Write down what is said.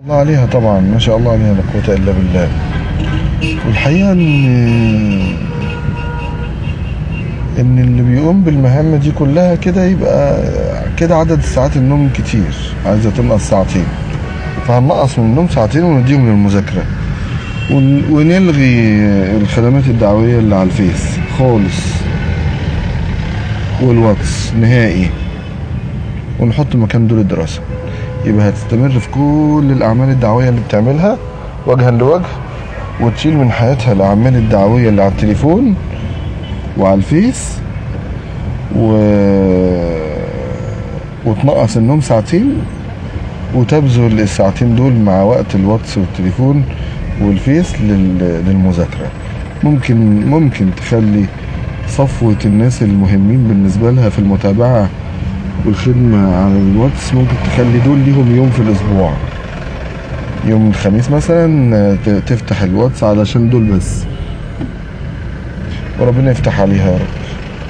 الله عليها طبعا ما شاء الله عليها لا قوة إلا بالله والحقيقة إن إن اللي بيقوم بالمهام دي كلها كده يبقى كده عدد ساعات النوم كتير عايزة تنقص ساعتين فهنقص من النوم ساعتين ونديهم للمذاكرة ون- ونلغي الخدمات الدعوية اللي على الفيس خالص والواتس نهائي ونحط مكان دول الدراسة يبقى هتستمر في كل الأعمال الدعوية اللي بتعملها وجها لوجه وتشيل من حياتها الأعمال الدعوية اللي على التليفون وعلى الفيس و... وتنقص النوم ساعتين وتبذل الساعتين دول مع وقت الواتس والتليفون والفيس لل... للمذاكرة ممكن ممكن تخلي صفوة الناس المهمين بالنسبة لها في المتابعة والخدمة على الواتس ممكن تخلي دول ليهم يوم في الأسبوع يوم الخميس مثلا آه، ت- تفتح الواتس علشان دول بس وربنا يفتح عليها يا رب